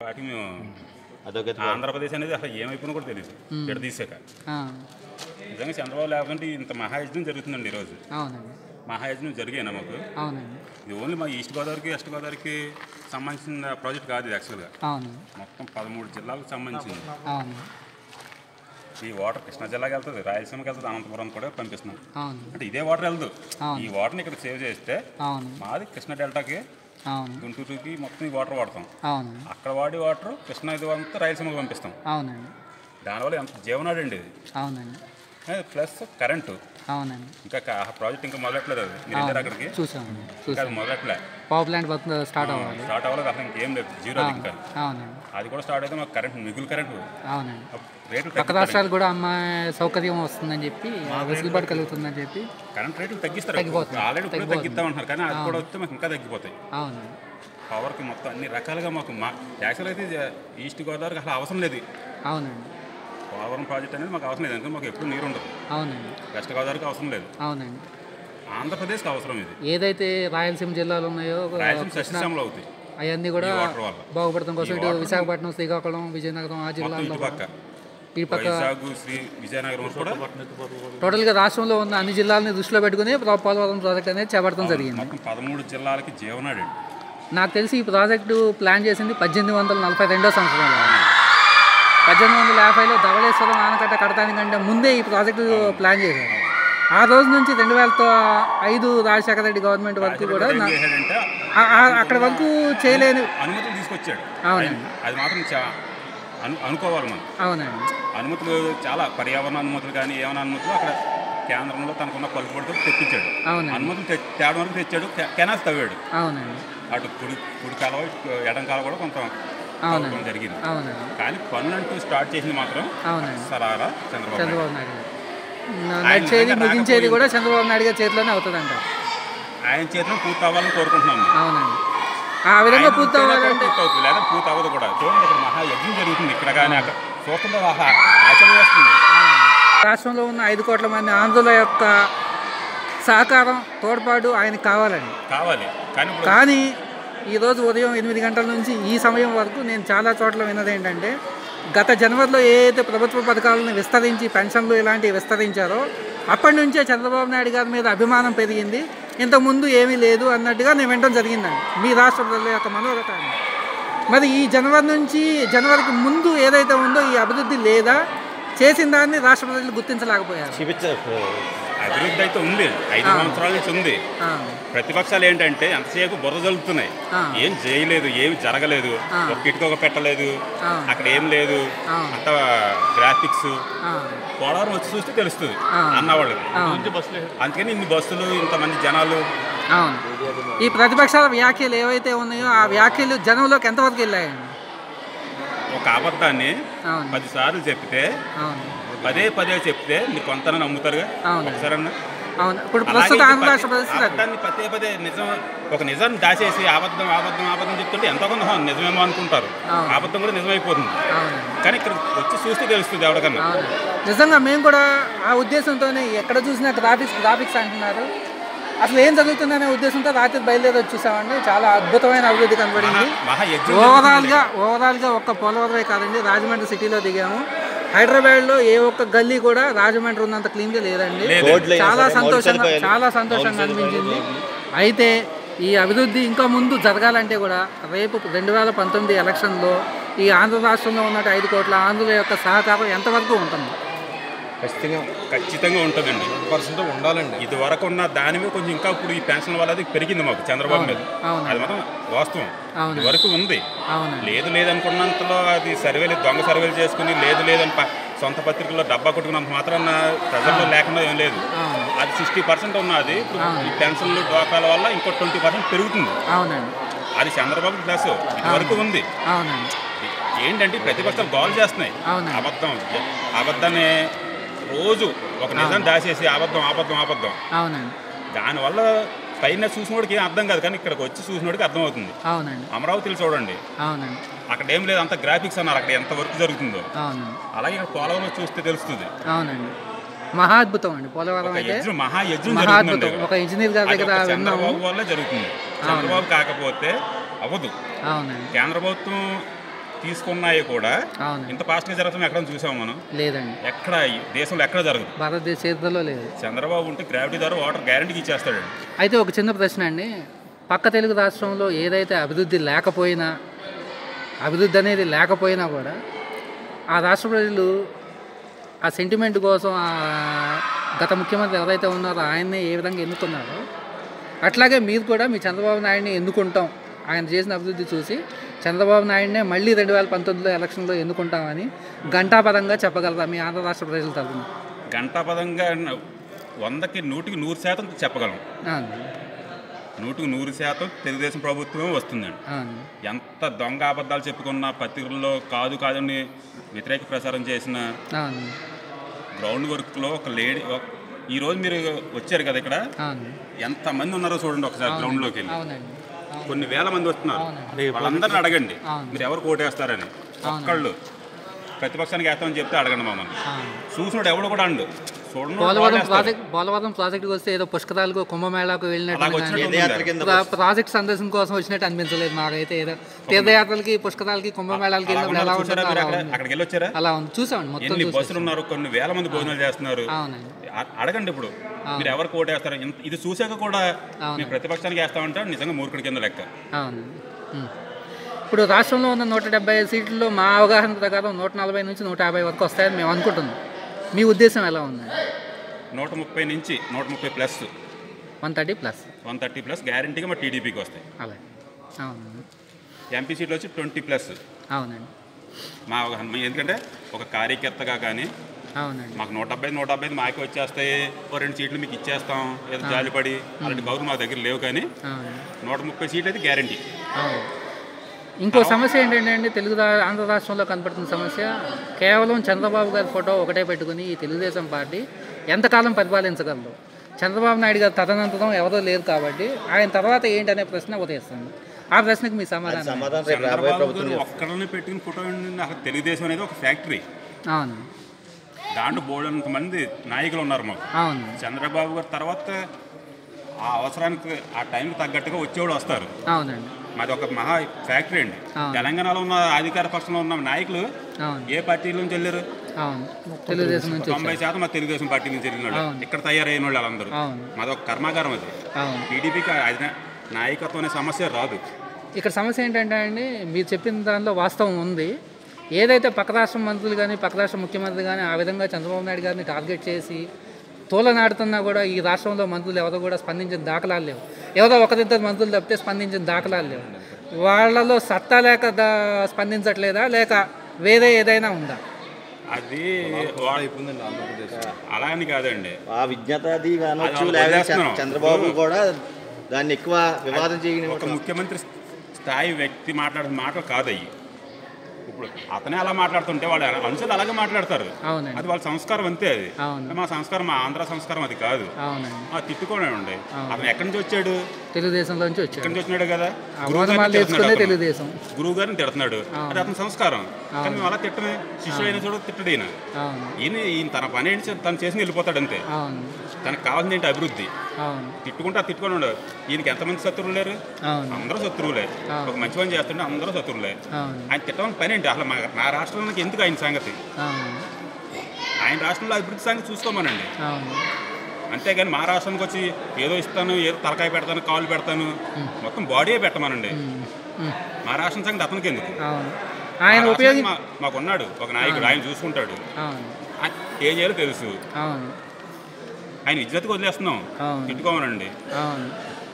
వాటికి మేము అదొక ఆంధ్రప్రదేశ్ అనేది అసలు ఏమైపోయినా కూడా తెలియదు విడదీసాక ఆ, నిజంగా చంద్రబాబు లేకుంటే ఇంత మహాయజ్ఞం జరుగుతుందండి ఈరోజు అవునండి మహాయజ్ఞం జరిగాయి మాకు అవునండి ఇది ఓన్లీ మా ఈస్ట్ గోదావరికి వెస్ట్ గోదావరికి సంబంధించిన ప్రాజెక్ట్ కాదు ఇది యాక్చువల్గా అవును మొత్తం పదమూడు జిల్లాలకు సంబంధించింది అవును ఈ వాటర్ కృష్ణా జిల్లాకి వెళ్తుంది రాయలసీమకి వెళ్తుంది అనంతపురం కూడా పంపిస్తున్నాం అవును అంటే ఇదే వాటర్ వెళ్దు అవును. ఈ వాటర్ని ఇక్కడ సేవ్ చేస్తే అవును మాది కృష్ణా డెల్టాకి అవును గుంటూరుకి మొత్తం ఈ వాటర్ వాడతాం అవును అక్కడ వాడి వాటర్ కృష్ణా ఇది అంతా రాయలసీమకి పంపిస్తాం అవునండి దానివల్ల ఎంత జీవనాడు అండి ఇది అవునండి ప్లస్ కరెంటు అవునండి ఇంకా క- ఆ ప్రాజెక్ట్ ఇంకా మొదలెట్లేదు అది మీరు వెళ్ళారు అక్కడికి చూసామండి ఇంకా చూసాం అది మొదలెట్లే పవర్ ప్లాంట్ వర్క్ స్టార్ట్ అవ్వాలి స్టార్ట్ అవ్వలేదు అసలు ఇంకేం లేదు జీరో అది ఇంకా అవునండి అది కూడా స్టార్ట్ అయితే మాకు కరెంట్ మిగులు కరెంట్ అవునండి రేట్లు పక్క రాష్ట్రాలు కూడా అమ్మాయి సౌకర్యం వస్తుందని చెప్పి వెసులుబాటు కలుగుతుందని చెప్పి కరెంట్ రేట్లు తగ్గిస్తారు తగ్గిపోతుంది. ఆల్రెడీ ఇప్పుడు తగ్గిద్దామంటున్నారు కానీ అది కూడా వస్తే మాకు ఇంకా తగ్గిపోతాయి అవునండి పవర్కి మొత్తం అన్ని రకాలుగా మాకు మా యాక్చువల్ అయితే ఇది ఈస్ట్ గోదావరికి అసలు అవసరం లేదు అవునండి పోలవరం ప్రాజెక్ట్ అనేది మాకు అవసరం లేదు ఎందుకంటే మాకు ఎప్పుడు నీరు ఉండదు అవునండి వెస్ట్ గోదావరికి అవసరం లేదు అవునండి ఆంధ్రప్రదేశ్కి అవసరం ఇది ఏదైతే రాయలసీమ జిల్లాలు ఉన్నాయో రాయలసీమ సస్యశ్యామలు అవుతాయి అవన్నీ కూడా ఈ వాటర్ వల్ల బాగుపడతాం కోసం ఇటు విశాఖపట్నం శ్రీకాకుళం విజయనగరం ఆ మొత్తం జిల్లాల్లో ఇటు పక్క ఈ పక్క వైజాగ్ శ్రీ విజయనగరం కూడా టోటల్గా రాష్ట్రంలో ఉన్న అన్ని జిల్లాలని దృష్టిలో పెట్టుకుని పో- పోలవరం ప్రాజెక్ట్ అనేది చేపట్టడం జరిగింది మొత్తం పదమూడు జిల్లాలకి జీవనాడు నాకు తెలిసి ఈ ప్రాజెక్టు ప్లాన్ చేసింది పద్దెనిమిది వందల నలభై రెండో సంవత్సరంలో పద్దెనిమిది వందల యాభైలో ధవళేశ్వరం ఆనకట్ట కడటానికంటే ముందే ఈ ప్రాజెక్టు ప్లాన్ చేశారు ఆ రోజు నుంచి రెండు వేల ఐదు రాజశేఖర రెడ్డి గవర్నమెంట్ వరకు కూడా ఏం నా- చేశాడంటే ఆ- ఆ- అక్కడ వరకు చేయలేని అనుమతులు తీసుకొచ్చాడు అవునండి అది మాత్రం చా- అను అనుకోవాలి మనం అవునండి అనుమతులు చాలా పర్యావరణ అనుమతులు కానీ ఏమైనా అనుమతులు అక్కడ కేంద్రంలో తనకున్న పలుకుబడితో తెప్పించాడు అవునండి అనుమతులు తె- తేవడం వరకు తెచ్చాడు కె- కెనాల్స్ తవ్వాడు అవునండి అటు కుడి కుడి కాలువ ఇటు ఎడం కాలువ కూడా కొంత అవునండి. తవ్వడం జరిగింది అవునండి కానీ పనులు అంటూ స్టార్ట్ చేసింది మాత్రం అవునండి సరారా చంద్రబాబు నాయుడు. చంద్రబాబు నాయుడు గారు. న- నడిచేది ముగించేది కూడా చంద్రబాబు నాయుడు గారి చేతిలోనే అవుతుందంట ఆయన చేతిలో పూర్తి అవ్వాలని కోరుకుంటున్నాం మేము. అవునండి ఆ విధంగా ఆయన పూర్తి ఉంటేనే అవ్వాలంటే పూర్తి అవుతుంది లేదా పూర్తి అవ్వదు కూడా చూడండి ఇక్కడ మహా యజ్ఞం జరుగుతుంది ఇక్కడ కానీ అక్కడ చూస్తుంటే ఆహా, ఆశ్చర్యం వేస్తుంది రాష్ట్రంలో ఉన్న ఐదు కోట్ల మంది ఆంధ్రుల యొక్క సహకారం తోడ్పాటు ఆయనకు కావాలండి కావాలి కానీ ఇప్పుడు కానీ ఈరోజు ఉదయం ఎనిమిది గంటల నుంచి ఈ సమయం వరకు నేను చాలా చోట్ల విన్నది ఏంటంటే గత జనవరిలో ఏ అయితే ప్రభుత్వ పథకాలను విస్తరించి పెన్షన్లు ఇలాంటివి విస్తరించారో అప్పటి నుంచే చంద్రబాబు నాయుడు గారి మీద అభిమానం పెరిగింది ఇంతకుముందు ఏమీ లేదు అన్నట్టుగా నేను వినడం జరిగిందండి మీ రాష్ట్ర ప్రజల యొక్క మనోగతాన్ని మరి ఈ జనవరి నుంచి జనవరికి ముందు ఏదైతే ఉందో ఈ అభివృద్ధి లేదా చేసిన దాన్ని రాష్ట్ర ప్రజలు గుర్తించలేకపోయారు చూపించారు అభివృద్ధి అయితే ఉంది ఐదు సంవత్సరాల నుంచి ఉంది ఆ, ప్రతిపక్షాలు ఏంటంటే ఎంతసేపు బుర్ర జరుగుతున్నాయి ఆ. ఏం చేయలేదు ఏం జరగలేదు ఆ. ఒక ఇటుక ఒక పెట్టలేదు ఆ. అక్కడ ఏం లేదు ఆ. అంత గ్రాఫిక్స్ ఆ, పోలవరం వచ్చి చూస్తే తెలుస్తుంది ఆ. అన్న వాళ్ళకి ఆ. అందుకని ఇన్ని బస్సులు ఇంతమంది జనాలు అవును ఈ ప్రతిపక్షాల వ్యాఖ్యలు ఏవైతే ఉన్నాయో ఆ వ్యాఖ్యలు జనంలోకి ఎంతవరకు వెళ్ళాయండి ఒక అబద్ధాన్ని అవును పది సార్లు చెప్తే అవును పదే పదే చెప్తే మీరు కొంత నమ్ముతారుగా అవును. ఒకసారన్నా అవును ఇప్పుడు అలాగే ప్రస్తుత ఇది ఆంధ్ర రాష్ట్ర పదే- పరిస్థితి అది. అబద్ధాన్ని పదే పదే నిజం ఒక నిజాన్ని దాచేసి అబద్ధం అబద్ధం అబద్ధం చెప్తుంటే ఎంతో కొంత "హా, నిజమేమో అనుకుంటారు అవును. అబద్ధం కూడా నిజమైపోతుంది అవును కానీ ఇక్కడ వచ్చి చూస్తే తెలుస్తుంది ఎవరికన్నా అవును నిజంగా మేము కూడా ఆ ఉద్దేశంతోనే ఎక్కడ చూసినా గ్రాఫిక్స్ గ్రాఫిక్స్ అంటున్నారు అసలు ఏం జరుగుతుందనే ఉద్దేశంతో రాత్రి బయలుదేరి వచ్చి చూసామండి చాలా అద్భుతమైన అభివృద్ధి కనబడింది మహా యజ్ఞం ఓవరాల్గా ఓవరాల్గా ఒక్క పోలవరమే కాదండి రాజమండ్రి సిటీలో దిగాము హైదరాబాద్లో ఏ ఒక్క గల్లీ కూడా రాజమండ్రి ఉన్నంత క్లీన్గా లేదండి లేదు. రోడ్లు అయినా చాలా సరే, మౌలిక సంతోషంగా సదుపాయాలు, చాలా సంతోషంగా అనిపించింది అయితే ఈ అభివృద్ధి ఇంకా ముందు జరగాలంటే కూడా రేపు రెండు వేల పంతొమ్మిది ఎలక్షన్లో ఈ ఆంధ్ర రాష్ట్రంలో ఉన్న ఐదు కోట్ల ఆంధ్రుల యొక్క సహకారం ఎంతవరకు ఉంటుంది ఖచ్చితంగా ఖచ్చితంగా ఉంటుందండి పర్సెంట్ ఉండాలండి ఇది వరకు ఉన్న దాని మీద కొంచెం ఇంకా ఇప్పుడు ఈ పెన్షన్ వల్ల అది పెరిగింది మాకు చంద్రబాబు మీద అవును. అది మాత్రం వాస్తవం అవును. ఇది వరకు ఉంది అవునండి లేదు లేదనుకున్నంతలో అది సర్వేలు దొంగ సర్వేలు చేసుకుని లేదు లేదని ప- సొంత పత్రికల్లో డబ్బా కొట్టుకున్నంత మాత్రం ప్రజల్లో లేకుండా ఏం లేదు అవును అది సిక్స్టీ పర్సెంట్ ఉన్నది ఇప్పుడు ఈ పెన్షన్లు డోకాల వల్ల ఇంకో ట్వంటీ పర్సెంట్ పెరుగుతుంది అవునండి అది చంద్రబాబు ప్లస్ ఇది వరకు ఉంది అవునండి ఏంటంటే ప్రతిపక్షాలు గోల్ చేస్తున్నాయి అవునండి. అబద్ధం అబద్ధాన్ని రోజు ఒక నిజం దాచేసి అబద్ధం అబద్ధం అబద్ధం అవునండి దానివల్ల పైన చూసినోడికి ఏం అర్థం కాదు కానీ ఇక్కడికి వచ్చి చూసినోడికి అర్థం అవుతుంది అవునండి అమరావతిలో చూడండి అవునండి అక్కడ ఏం లేదు అంత గ్రాఫిక్స్ అన్నారు అక్కడ ఎంత వర్క్ జరుగుతుందో అవునండి అలాగే ఇక్కడ పోలవరం చూస్తే తెలుస్తుంది అవునండి మహా అద్భుతం అండి పోలవరం ఒక అయితే యజ్ఞం మహా యజ్ఞం మహా జరుగుతుందండి అద్భుతం ఒక ఇంజనీర్ గారి అది దగ్గర ఒక విన్నాము చంద్రబాబు వల్ల జరుగుతుంది చంద్రబాబు కాకపోతే అవ్వదు అవునండి కేంద్ర ప్రభుత్వం తీసుకున్నాయి కూడా అవును ఇంత ఫాస్ట్గా జరుగుతుంది ఎక్కడ చూసాం మనం లేదండి ఎక్కడ ఈ దేశంలో ఎక్కడ జరగదు భారతదేశ చరిత్రలో లేదు చంద్రబాబు ఉంటే గ్రావిటీ ద్వారా వాటర్ గ్యారంటీకి ఇచ్చేస్తాడు అయితే ఒక చిన్న ప్రశ్న అండి పక్క తెలుగు రాష్ట్రంలో ఏదైతే అభివృద్ధి లేకపోయినా అభివృద్ధి అనేది లేకపోయినా కూడా ఆ రాష్ట్ర ప్రజలు ఆ సెంటిమెంట్ కోసం ఆ గత ముఖ్యమంత్రి ఎవరైతే ఉన్నారో ఆయన్ని ఏ విధంగా ఎన్నుకున్నారో అట్లాగే మీరు కూడా మీ చంద్రబాబు నాయుడిని ఎన్నుకుంటాం ఆయన చేసిన అభివృద్ధి చూసి చంద్రబాబు నాయుడినే మళ్ళీ రెండు వేల పంతొమ్మిదిలో ఎలక్షన్లో ఎన్నుకుంటామని ఘంటాపదంగా చెప్పగలరా మీ ఆంధ్ర రాష్ట్ర ప్రజల తరఫున గంటాపదంగా వందకి నూటికి నూరు శాతం చెప్పగలం అవును నూటికి నూరు శాతం తెలుగుదేశం ప్రభుత్వమే వస్తుందండి అవును ఎంత దొంగ అబద్ధాలు చెప్పుకున్న పత్రికల్లో కాదు కాదని వ్యతిరేక ప్రచారం చేసిన అవును గ్రౌండ్ వర్క్లో ఒక లేడీ ఒక- ఈ రోజు మీరు వచ్చారు కదా ఇక్కడ అవును ఎంతమంది ఉన్నారో చూడండి ఒకసారి గ్రౌండ్లోకి వెళ్ళి అవునండి అవును కొన్ని వేల మంది వస్తున్నారు అవునండి. వాళ్ళందరిని అడగండి అవును. మీరు ఎవరు కోటేస్తారని ఒక్కళ్ళు ప్రతిపక్షానికి వేస్తామని చెప్తే అడగండి మమ్మల్ని అవును చూసినోడు ఎవడు కూడా అండు చూడండి పోలవరం ప్రాజెక్ట్ పోలవరం ప్రాజెక్టుకి వస్తే ఏదో పుష్కరాలకు కుంభమేళాకు వెళ్ళినట్టు అలాగ కానీ వచ్చినట్టు తీర్థయాత్ర ఉంది. కింద ప్రా- ప్రాజెక్ట్ సందర్శన కోసం వచ్చినట్టు అనిపించలేదు మాకైతే ఏదో తీర్థయాత్రలకి పుష్కరాలకి కుంభమేళాలకి అలా వెళ్ళినప్పుడు ఎలా ఉన్నారు ఉంటుందో చూసారా మీరు అలా అక్కడ ఉంది అక్కడికి వెళ్ళి వచ్చారా అలా ఉంది చూసామండి మొత్తం ఎన్ని చూసి బస్సులు ఉన్నారు కొన్ని వేల మంది భోజనాలు చేస్తున్నారు అవునండి అ- అడగండి ఇప్పుడు మీరు ఎవరు కోటేస్తారు ఇంత- ఇది చూసాక కూడా మీ ప్రతిపక్షానికి వేస్తామంటే నిజంగా మూర్ఖుడి కింద లెక్క అవును ఉం. ఇప్పుడు రాష్ట్రంలో ఉన్న నూట డెబ్బై ఐదు సీట్లలో మా అవగాహన ప్రకారం నూట నలభై నుంచి నూట యాభై వరకు వస్తాయని మేము అనుకుంటున్నాం మీ ఉద్దేశం ఎలా ఉంది నూట ముప్పై నుంచి నూట ముప్పై plus one thirty plus one thirty plus గ్యారంటీగా మా టీడీపీకి వస్తాయి అలాగే అవును ఎంపీ సీట్లు వచ్చి ట్వంటీ ప్లస్ అవునండి మా అవగాహన మీ- ఎందుకంటే ఒక కార్యకర్తగా కానీ అవునండి మాకు నూట డెబ్బై నూట డెబ్బై ఐదు మాకే వచ్చేస్తాయి ఓ రెండు సీట్లు మీకు ఇచ్చేస్తాం ఏదో జాలిపడి అలాంటి గౌరవం మా దగ్గర లేవు కానీ అవును నూట ముప్పై సీట్లు అయితే గ్యారంటీ అవును ఇంకో సమస్య ఏంటంటే అండి తెలుగు రా- ఆంధ్ర రాష్ట్రంలో కనపడుతున్న సమస్య కేవలం చంద్రబాబు గారి ఫోటో ఒకటే పెట్టుకుని ఈ తెలుగుదేశం పార్టీ ఎంతకాలం పరిపాలించగలదు చంద్రబాబు నాయుడు గారు తదనంతరం ఎవరో లేరు కాబట్టి ఆయన తర్వాత ఏంటనే ప్రశ్న ఉదయిస్తుంది ఆ ప్రశ్నకు మీ సమాధానం ఏంటి? సమాధానం రేపు రాబోయే చంద్రబాబు ప్రభుత్వం గారు చేస్తుంది. ఒక్కడని పెట్టుకుని ఫోటో ఏంటంటే అసలు తెలుగుదేశం అనేది ఒక ఫ్యాక్టరీ అవును దాంట్లో బోల్డంత మంది నాయకులు ఉన్నారు మాకు అవును చంద్రబాబు గారు తర్వాత ఆ అవసరానికి ఆ టైంకి తగ్గట్టుగా వచ్చేవాడు వస్తారు అవునండి మాది ఒక మహా ఫ్యాక్టరీ అండి అవును. తెలంగాణలో ఉన్న అధికార పక్షంలో ఉన్న నాయకులు అవును ఏ పార్టీ నుంచి వెళ్ళారు అవును తెలుగుదేశం నుంచి తొంభై శాతం మా తెలుగుదేశం పార్టీ నుంచి వెళ్ళిన వాళ్ళు అవును. ఇక్కడ తయారైన వాళ్ళు వాళ్ళందరూ అవును మాది ఒక కర్మాగారం అది అవును టీడీపీకి అది నాయకత్వం అనే సమస్య రాదు ఇక్కడ సమస్య ఏంటంటే అండి మీరు చెప్పిన దానిలో వాస్తవం ఉంది ఏదైతే పక్క రాష్ట్ర మంత్రులు కానీ పక్క రాష్ట్ర ముఖ్యమంత్రి కానీ ఆ విధంగా చంద్రబాబు నాయుడు గారిని టార్గెట్ చేసి తోలనాడుతున్నా కూడా ఈ రాష్ట్రంలో మంత్రులు ఎవరు కూడా స్పందించిన దాఖలాలు లేవు ఎవరో ఒకరిద్దరు మంత్రులు తప్పితే స్పందించిన దాఖలాలు లేవు వాళ్ళలో సత్తా లేక దా- స్పందించట్లేదా లేక వేరే ఏదైనా ఉందా అది అయిపోయిందండి ఆంధ్రప్రదేశ్ అలా అని కాదండి ఆ విజ్ఞత అది కానొచ్చు అది లేకపోతే వదిలేస్తున్నాం. చంద్రబాబు కూడా దాన్ని ఎక్కువ వివాదం చేయని ఒక ముఖ్యమంత్రి స్థాయి వ్యక్తి మాట్లాడిన మాటలు కాదయ్యి ఇప్పుడు అతనే అలా మాట్లాడుతుంటే వాళ్ళ అనుసరులు అలాగే మాట్లాడతారు అవునండి అది వాళ్ళ సంస్కారం అంతే అది అవును మా సంస్కారం మా ఆంధ్ర సంస్కారం అది కాదు అవునండి ఆ తిట్టుకోనండి అతను ఎక్కడి నుంచి వచ్చాడు తెలుగుదేశంలోంచి ఎక్కడి వచ్చాడు నుంచి వచ్చినాడు కదా ఆ గురువు ఓనమాలు గారిని తిడుతున్నాడు తెచ్చుకునే అతను. తెలుగుదేశం గురువు గారిని తిడుతున్నాడు అది అతని సంస్కారం కానీ మేము అలా తిట్టమే శిష్యుడు అయిన చూడ తిట్టడు ఈయన అవును ఈయన ఈయన తన పని ఏంటి తను చేసి వెళ్ళిపోతాడు అంతే అవును తనకు కావాల్సింది ఏంటి అభివృద్ధి అవును తిట్టుకుంటే ఆ తిట్టుకొని ఉండదు ఈయనకి ఎంతమంది శత్రువులు లేరు అవును అందరూ శత్రువులే ఆ. ఒక మంచి పని చేస్తుంటే అందరూ శత్రువులే అవును ఆయన తిట్టమని పని ఏంటి అసలు మా నా రాష్ట్రానికి ఎందుకు ఆయన సంగతి అవును ఆయన రాష్ట్రంలో అభివృద్ధి సంగతి చూసుకోమనండి అవును అంతేగాని మా రాష్ట్రానికి వచ్చి ఏదో ఇస్తాను ఏదో తలకాయ పెడతాను కాలు పెడతాను మొత్తం బాడీ పెట్టమనండి ఉమ్, ఉమ్, మా రాష్ట్రం సంగతి అతనికి ఎందుకు అవును మా ఆయన రాష్ట్రానికి ఉపయోగి మా- మాకున్నాడు ఒక నాయకుడు ఆయన చూసుకుంటాడు అవును ఆయన ఏం చేయాలో తెలుసు అవును ఆయన ఇజ్జత్కి వదిలేస్తున్నాం అవును తిట్టుకోమనండి అవును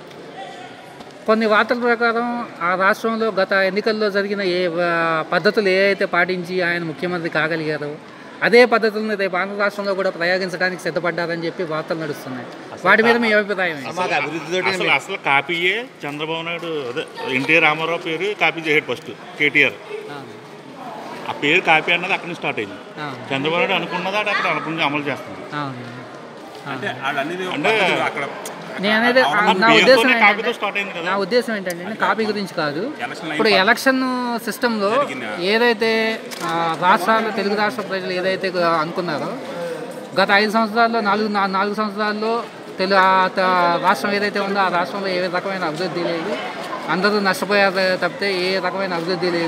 కొన్ని వార్తల ప్రకారం ఆ రాష్ట్రంలో గత ఎన్నికల్లో జరిగిన ఏ ఆ, పద్ధతులు ఏ అయితే పాటించి ఆయన ముఖ్యమంత్రి కాగలిగారో అదే పద్ధతులను రేపు ఆంధ్ర రాష్ట్రంలో కూడా ప్రయోగించడానికి సిద్ధపడ్డారని చెప్పి వార్తలు నడుస్తున్నాయి వాటి మీద మీ అభిప్రాయం ఏంటి? మాకు అభివృద్ధితో అసలు అసలు కాపీయే చంద్రబాబు నాయుడు అదే ఎన్టీ రామారావు పేరు కాపీ చేసాడు ఫస్ట్ కేటీఆర్ అవును ఆ పేరు కాపీ అన్నది అక్కడి నుంచి స్టార్ట్ అయింది అవును చంద్రబాబు నాయుడు అనుకున్నది ఆడ అక్కడ అనుకుని అమలు చేస్తుంది అవును అంటే వాళ్ళన్నీ అంటే అక్కడ నేనైతే ఆ, నా పేరుతోనే ఉద్దేశం కాపీతో ఏంటంటే స్టార్ట్ అయింది కదా నా ఉద్దేశం ఏంటంటే కాపీ గురించి కాదు ఎలక్షన్ ఇప్పుడు ఎలక్షన్ సిస్టంలో ఏదైతే ఆ, రాష్ట్రాలు తెలుగు రాష్ట్ర ప్రజలు ఏదైతే అనుకున్నారో గత ఐదు సంవత్సరాల్లో నాలుగు నా- నాలుగు సంవత్సరాల్లో తెలుగు ఆ త- రాష్ట్రం ఏదైతే ఉందో ఆ రాష్ట్రంలో ఏ రకమైన అభివృద్ధి లేదు అందరూ నష్టపోయారు తప్పితే ఏ రకమైన అభివృద్ధి లేదు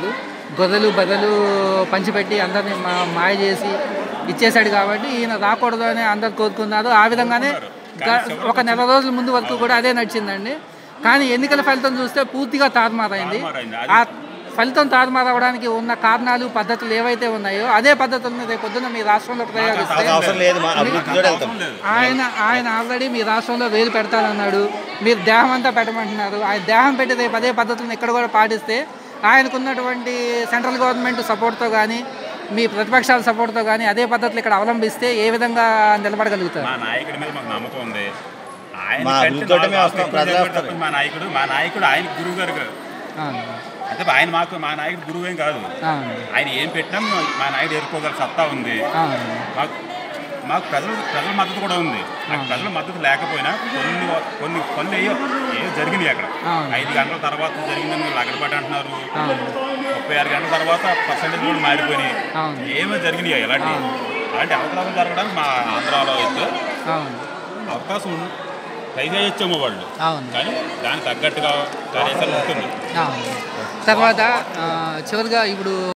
గొర్రెలు బర్రెలు పంచిపెట్టి అందరిని మా- మాయ చేసి ఇచ్చేశాడు కాబట్టి ఈయన రాకూడదు అని అందరు కోరుకున్నారు ఆ విధంగానే గ- ఒక నెల రోజుల ముందు వరకు కూడా అదే నడిచిందండి కానీ ఎన్నికల ఫలితం చూస్తే పూర్తిగా తారుమారైంది తారుమారైంది. ఆ ఫలితం తారుమారవడానికి ఉన్న కారణాలు పద్ధతులు ఏవైతే ఉన్నాయో అదే పద్ధతులను రేపు పొద్దున్న మీ రాష్ట్రంలో ప్రయోగిస్తే మాకు అవసరం లేదు మా అభివృద్ధితో వెళ్తాం అవసరం లేదు ఆయన ఆయన ఆల్రెడీ మీ రాష్ట్రంలో వేలు పెడతానన్నాడు మీరు దేహం అంతా పెట్టమంటున్నారు ఆయన దేహం పెట్టి రేపు అదే పద్ధతులను ఇక్కడ కూడా పాటిస్తే ఆయనకున్నటువంటి సెంట్రల్ గవర్నమెంట్ సపోర్ట్తో కానీ మీ ప్రతిపక్షాల సపోర్ట్తో కానీ అదే పద్ధతులు ఇక్కడ అవలంబిస్తే ఏ విధంగా నిలబడగలుగుతారు మా నాయకుడి మీద మాకు నమ్మకం ఉంది ఆయన మా కంటే అభివృద్ధితోటే నాలుగు మేము ఆస్తులు వస్తాం, ప్రజలే ఎక్కువ వస్తారు. చెప్పేటప్పుడు మా నాయకుడు మా నాయకుడు ఆయన గురువు గారు కాదు. అవును. అంటే ఆయన మాకు మా నాయకుడు గురువు ఏం కాదు అవును. ఆయన ఏం పెట్టినా మా- మా నాయకుడు ఎదుర్కోగల సత్తా ఉంది అవును. మాకు మాకు ప్రజల ప్రజల మద్దతు కూడా ఉంది నాకు ప్రజల మద్దతు లేకపోయినా కొన్ని కొన్ని కొన్ని ఏవో ఏవో జరిగినాయి అక్కడ అవును. ఐదు గంటల తర్వాత జరిగిందని వీళ్ళు అగడపడి అంటున్నారు అవును. ముప్పై ఆరు గంటల తర్వాత పర్సెంటేజ్ కూడా మారిపోయినాయి అవును. ఏమో జరిగినాయి ఎలాంటి అలాంటి అవకాశం జరగడానికి మా ఆంధ్రాలో అయితే అవును అవకాశం ట్రై చేయొచ్చేమో వాళ్ళు అవును కానీ దానికి తగ్గట్టుగా కార్యాచరణ ఉంటుంది అవును తర్వాత ఆ, చివరిగా ఇప్పుడు